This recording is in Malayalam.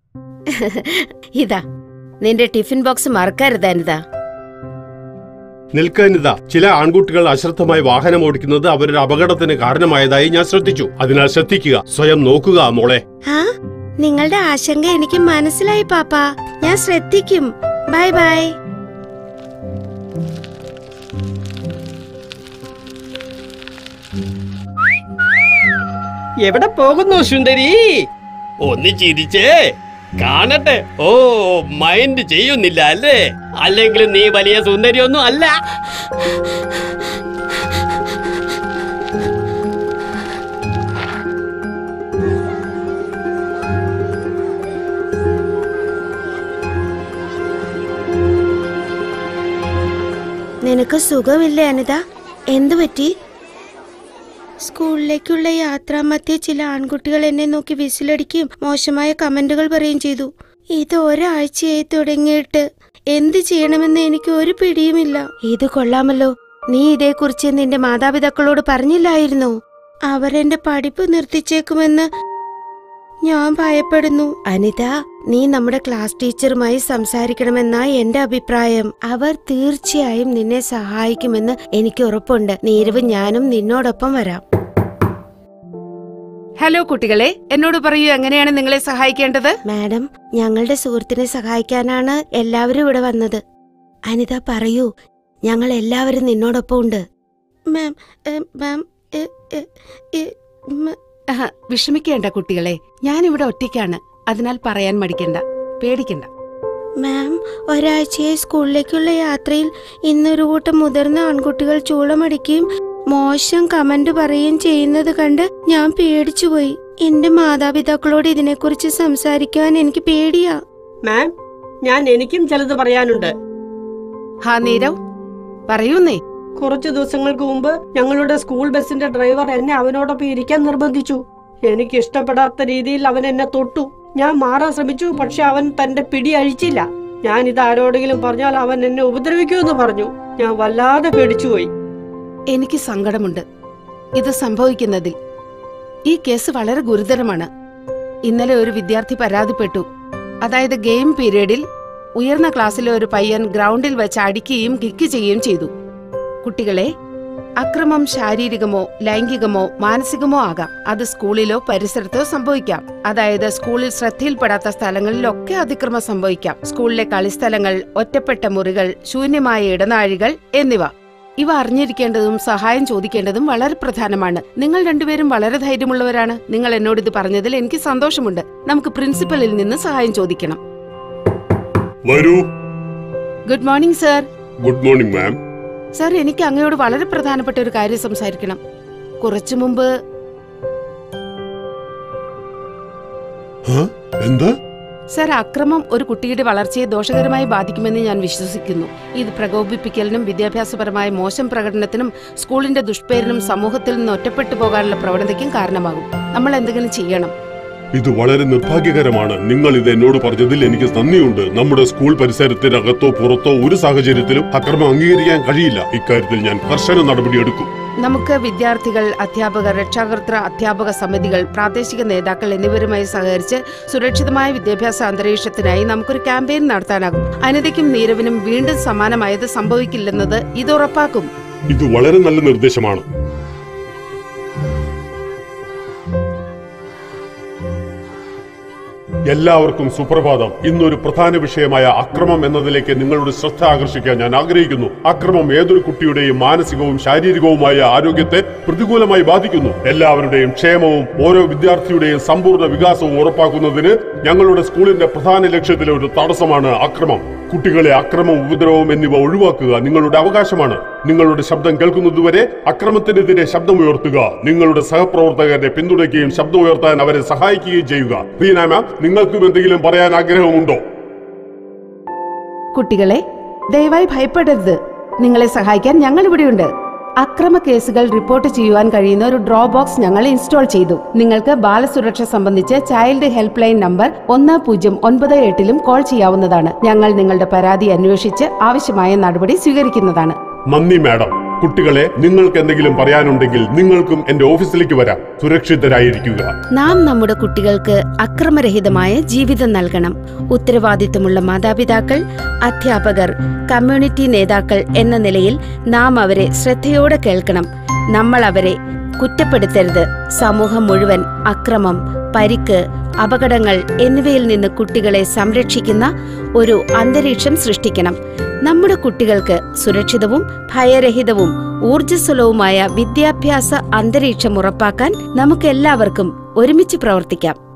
ഇതാ നിന്റെ ടിഫിൻ ബോക്സ് മറക്കരുത് അനിത നിൽക്കാനിത ചില ആൺകുട്ടികൾ അശ്രദ്ധമായി വാഹനം ഓടിക്കുന്നത് അവരുടെ അപകടത്തിന് കാരണമായതായി ഞാൻ ശ്രദ്ധിച്ചു അതിനാൽ ശ്രദ്ധിക്കുക സ്വയം നോക്കുക മോളെ ആ നിങ്ങളുടെ ആശങ്ക എനിക്ക് മനസ്സിലായി പാപ്പ ഞാൻ ശ്രദ്ധിക്കും ബൈ ബൈ എവിടെ പോകുന്നു സുന്ദരി ഒന്ന് ചിരിച്ചേ കാണട്ടെ ഓ മൈൻഡ് ചെയ്യുന്നില്ല അല്ലേ അല്ലെങ്കിൽ നീ വലിയ സുന്ദരിയൊന്നും അല്ല നിനക്ക് സുഖമില്ലേ അനിത എന്തു പറ്റി സ്കൂളിലേക്കുള്ള യാത്രാമധ്യേ ചില ആൺകുട്ടികൾ എന്നെ നോക്കി വിസിലടിക്കുകയും മോശമായ കമന്റുകൾ പറയുകയും ചെയ്തു ഇത് ഒരാഴ്ചയായി തുടങ്ങിയിട്ട് എന്ത് ചെയ്യണമെന്ന് എനിക്ക് ഒരു പിടിയുമില്ല ഇത് കൊള്ളാമല്ലോ നീ ഇതേക്കുറിച്ച് നിന്റെ മാതാപിതാക്കളോട് പറഞ്ഞില്ലായിരുന്നോ അവരെന്റെ പഠിപ്പ് നിർത്തിച്ചേക്കുമെന്ന് ഞാൻ ഭയപ്പെടുന്നു അനിത നീ നമ്മുടെ ക്ലാസ് ടീച്ചറുമായി സംസാരിക്കണമെന്നാ എന്റെ അഭിപ്രായം അവർ തീർച്ചയായും നിന്നെ സഹായിക്കുമെന്ന് എനിക്ക് ഉറപ്പുണ്ട് നീരവ് ഞാനും നിന്നോടൊപ്പം വരാം ഹലോ കുട്ടികളെ എന്നോട് പറയൂ എങ്ങനെയാണ് നിങ്ങളെ സഹായിക്കേണ്ടത് മാഡം ഞങ്ങളുടെ സുഹൃത്തിനെ സഹായിക്കാനാണ് എല്ലാവരും ഇവിടെ വന്നത് അനിത പറയൂ ഞങ്ങൾ എല്ലാവരും നിന്നോടൊപ്പം ഉണ്ട് മാം മാം ആഹ്, വിഷമിക്കേണ്ട കുട്ടികളെ ഞാനിവിടെ ഒറ്റയ്ക്കാണ് അതിനാൽ പറയാൻ മടിക്കണ്ട പേടിക്കണ്ട മാം ഒരാഴ്ചയായി സ്കൂളിലേക്കുള്ള യാത്രയിൽ ഇന്നൊരു കൂട്ടം മുതിർന്ന ആൺകുട്ടികൾ ചൂളമടിക്കുകയും മോശം കമന്റ് പറയുകയും ചെയ്യുന്നത് കണ്ട് ഞാൻ പേടിച്ചുപോയി എന്റെ മാതാപിതാക്കളോട് ഇതിനെക്കുറിച്ച് സംസാരിക്കാൻ എനിക്ക് പേടിയാ മാം ഞാൻ എനിക്കും ചിലത് പറയാനുണ്ട് ഹാ നീരവ് പറയൂന്നേ കുറച്ചു ദിവസങ്ങൾക്ക് മുമ്പ് ഞങ്ങളുടെ സ്കൂൾ ബസിന്റെ ഡ്രൈവർ എന്നെ അവനോടൊപ്പം ഇരിക്കാൻ നിർബന്ധിച്ചു എനിക്ക് ഇഷ്ടപ്പെടാത്ത രീതിയിൽ അവൻ എന്നെ തൊട്ടു ഞാൻ മാറാൻ ശ്രമിച്ചു പക്ഷെ അവൻ തന്റെ പിടി അഴിച്ചില്ല ഞാൻ ഇത് ആരോടെങ്കിലും പറഞ്ഞാൽ അവൻ എന്നെ ഉപദ്രവിക്കുമെന്ന് പറഞ്ഞു ഞാൻ വല്ലാതെ പേടിച്ചുപോയി എനിക്ക് സങ്കടമുണ്ട് ഇത് സംഭവിക്കുന്നതിൽ ഈ കേസ് വളരെ ഗുരുതരമാണ് ഇന്നലെ ഒരു വിദ്യാർത്ഥി പരാതിപ്പെട്ടു അതായത് ഗെയിം പീരീഡിൽ ഉയർന്ന ക്ലാസ്സിലെ ഒരു പയ്യൻ ഗ്രൗണ്ടിൽ വെച്ച് അടിക്കുകയും കിക്ക് ചെയ്യുകയും ചെയ്തു കുട്ടികളെ അക്രമം ശാരീരികമോ ലൈംഗികമോ മാനസികമോ ആകാം അത് സ്കൂളിലോ പരിസരത്തോ സംഭവിക്കാം അതായത് സ്കൂളിൽ ശ്രദ്ധയിൽപ്പെടാത്ത സ്ഥലങ്ങളിലൊക്കെ അതിക്രമം സംഭവിക്കാം സ്കൂളിലെ കളിസ്ഥലങ്ങൾ ഒറ്റപ്പെട്ട മുറികൾ ശൂന്യമായ ഇടനാഴികൾ എന്നിവ ഇവ അറിഞ്ഞിരിക്കേണ്ടതും സഹായം ചോദിക്കേണ്ടതും വളരെ പ്രധാനമാണ് നിങ്ങൾ രണ്ടുപേരും വളരെ ധൈര്യമുള്ളവരാണ് നിങ്ങൾ എന്നോട് ഇത് പറഞ്ഞതിൽ എനിക്ക് സന്തോഷമുണ്ട് നമുക്ക് പ്രിൻസിപ്പലിൽ നിന്ന് സഹായം ചോദിക്കണം വരൂ good morning sir good morning ma'am sir എനിക്ക് അങ്ങയോട് വളരെ പ്രധാനപ്പെട്ട ഒരു കാര്യം സംസാരിക്കണം കുറച്ചു മുമ്പ് എന്താ സർ അക്രമം ഒരു കുട്ടിയുടെ വളർച്ചയെ ദോഷകരമായി ബാധിക്കുമെന്ന് ഞാൻ വിശ്വസിക്കുന്നു ഇത് പ്രകോപിപ്പിക്കലിനും വിദ്യാഭ്യാസപരമായ മോശം പ്രകടനത്തിനും സ്കൂളിന്റെ ദുഷ്പേരിനും സമൂഹത്തിൽ നിന്ന് ഒറ്റപ്പെട്ടു പോകാനുള്ള പ്രവണതയ്ക്കും കാരണമാകും നമ്മൾ എന്തെങ്കിലും ചെയ്യണം ഇത് വളരെ നിർഭാഗ്യകരമാണ് നിങ്ങൾ ഇത് എന്നോട് പറഞ്ഞതിൽ എനിക്ക് നന്ദിയുണ്ട് നമ്മുടെ സ്കൂൾ പരിസരത്തിനകത്തോ പുറത്തോ ഒരു സാഹചര്യത്തിലും അക്രമം അംഗീകരിക്കാൻ കഴിയില്ല ഇക്കാര്യത്തിൽ ഞാൻ കർശന നടപടിയെടുക്കും നമുക്ക് വിദ്യാർത്ഥികൾ അധ്യാപകർ രക്ഷാകർതൃ അധ്യാപക സമിതികൾ പ്രാദേശിക നേതാക്കൾ എന്നിവരുമായി സഹകരിച്ച് സുരക്ഷിതമായ വിദ്യാഭ്യാസ അന്തരീക്ഷത്തിനായി നമുക്കൊരു ക്യാമ്പയിൻ നടത്താനാകും അനിതയ്ക്കും നീരവിനും വീണ്ടും സമാനമായത് സംഭവിക്കില്ലെന്നത് ഇത് ഉറപ്പാക്കും ഇത് വളരെ നല്ല നിർദ്ദേശമാണ് എല്ലാവർക്കും സുപ്രഭാതം ഇന്നൊരു പ്രധാന വിഷയമായ അക്രമം എന്നതിലേക്ക് നിങ്ങളുടെ ശ്രദ്ധ ആകർഷിക്കാൻ ഞാൻ ആഗ്രഹിക്കുന്നു അക്രമം ഏതൊരു കുട്ടിയുടെയും മാനസികവും ശാരീരികവുമായ ആരോഗ്യത്തെ പ്രതികൂലമായി ബാധിക്കുന്നു എല്ലാവരുടെയും ക്ഷേമവും ഓരോ വിദ്യാർത്ഥിയുടെയും സമ്പൂർണ്ണ വികാസവും ഉറപ്പാക്കുന്നതിന് ഞങ്ങളുടെ സ്കൂളിന്റെ പ്രധാന ലക്ഷ്യത്തിലെ ഒരു തടസ്സമാണ് അക്രമം കുട്ടികളെ അക്രമവും ഉപദ്രവവും എന്നിവ ഒഴിവാക്കുക നിങ്ങളുടെ അവകാശമാണ് നിങ്ങളുടെ ശബ്ദം കേൾക്കുന്നതുവരെ അക്രമത്തിനെതിരെ ശബ്ദമുയർത്തുക നിങ്ങളുടെ സഹപ്രവർത്തകരെ പിന്തുണയ്ക്കുകയും ശബ്ദമുയർത്താൻ അവരെ സഹായിക്കുകയും ചെയ്യുക റീന മാം നിങ്ങൾക്കും എന്തെങ്കിലും പറയാൻ ആഗ്രഹമുണ്ടോ കുട്ടികളെ ദയവായി ഭയപ്പെടരുത് നിങ്ങളെ സഹായിക്കാൻ ഞങ്ങൾ ഇവിടെയുണ്ട് അക്രമ കേസുകൾ റിപ്പോർട്ട് ചെയ്യുവാൻ കഴിയുന്ന ഒരു ഡ്രോ ബോക്സ് ഞങ്ങൾ ഇൻസ്റ്റാൾ ചെയ്തു നിങ്ങൾക്ക് ബാലസുരക്ഷ സംബന്ധിച്ച് ചൈൽഡ് ഹെൽപ്പ് ലൈൻ നമ്പർ ഒന്ന് പൂജ്യം ഒൻപത് എട്ടിലും കോൾ ചെയ്യാവുന്നതാണ് ഞങ്ങൾ നിങ്ങളുടെ പരാതി അന്വേഷിച്ച് ആവശ്യമായ നടപടി സ്വീകരിക്കുന്നതാണ് നന്ദി മാഡം കുട്ടികളെ നിങ്ങൾക്ക് എന്തെങ്കിലും പറയാനുണ്ടെങ്കിൽ നിങ്ങൾക്കും എന്റെ ഓഫീസിലേക്ക് വരാം സുരക്ഷിതരായിരിക്കുക നാം നമ്മുടെ കുട്ടികൾക്ക് അക്രമരഹിതമായ ജീവിതം നൽകണം ഉത്തരവാദിത്തമുള്ള മാതാപിതാക്കൾ അധ്യാപകർ കമ്മ്യൂണിറ്റി നേതാക്കൾ എന്ന നിലയിൽ നാം അവരെ ശ്രദ്ധയോടെ കേൾക്കണം നമ്മൾ അവരെ കുറ്റപ്പെടുത്തരുത് സമൂഹം മുഴുവൻ അക്രമം പരിക്ക് അപകടങ്ങൾ എന്നിവയിൽ നിന്ന് കുട്ടികളെ സംരക്ഷിക്കുന്ന ഒരു അന്തരീക്ഷം സൃഷ്ടിക്കണം നമ്മുടെ കുട്ടികൾക്ക് സുരക്ഷിതവും ഭയരഹിതവും ഊർജ്ജസ്വലവുമായ വിദ്യാഭ്യാസ അന്തരീക്ഷം ഉറപ്പാക്കാൻ നമുക്കെല്ലാവർക്കും ഒരുമിച്ച് പ്രവർത്തിക്കാം